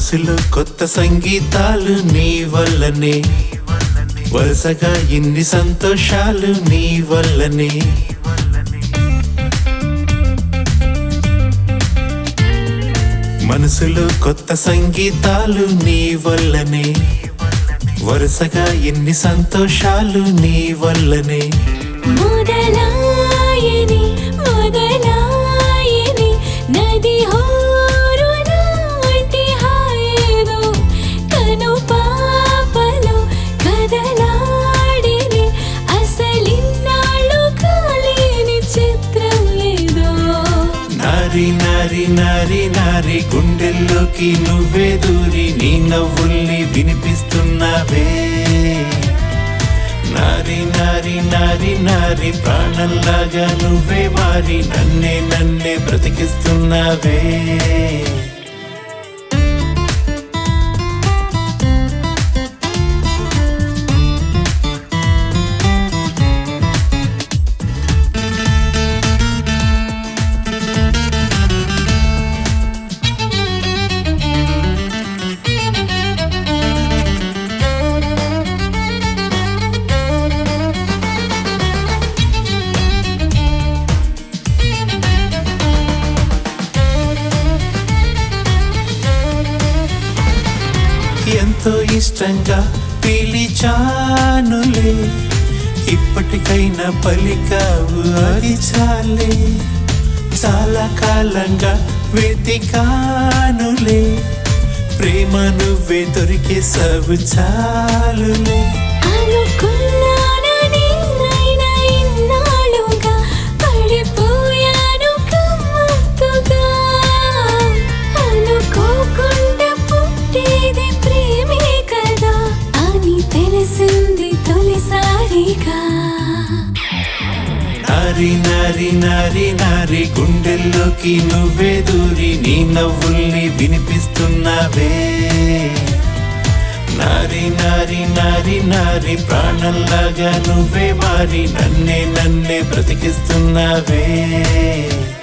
మనసులో కొత్త సంగీతాలు నీ వల్లనే వరుసగా ఇన్ని సంతోషాలు నీ వల్లనే మనసులో కొత్త సంగీతాలు నీ వల్లనే వరుసగా ఎన్ని సంతోషాలు నీ వల్లనే మొదలాయని మొదలాయని నది హోరులాంటి హాయేదో కను పాపలో కదలాడిని అసలిన్నాళ్ళు కాలేని చిత్రం ఏదో నారి నారి నారి నారి గుండెల్లోకి నువ్వే దూరి నీ నవ్వుల్ని వినిపిస్తున్నావే నారి నారి నారి నారి ప్రాణంలాగా నువ్వే మారి నన్నే నన్నే బ్రతికిస్తున్నావే ఎంతో ఇష్టంగా పిలిచానులే ఇప్పటికైనా పలికావు అది చాలే చాలా కాలంగా వెతికానులే ప్రేమ నువ్వే దొరికేసావు చాలులే అనుకున్నానని నైనా ఇన్నాళ్ళుగా పడిపోయాను గమ్మత్తుగా అనుకోకుండా పుట్టేది ప్రేమే కదా అని తెలిసింది తొలిసారిగా నారి నారి నారి నారి గుండెల్లోకి నువ్వే దూరి నీ నవ్వుల్ని వినిపిస్తున్నావే నారి నారి నారి నారి ప్రాణంలాగా నువ్వే మారి నన్నే నన్నే బ్రతికిస్తున్నావే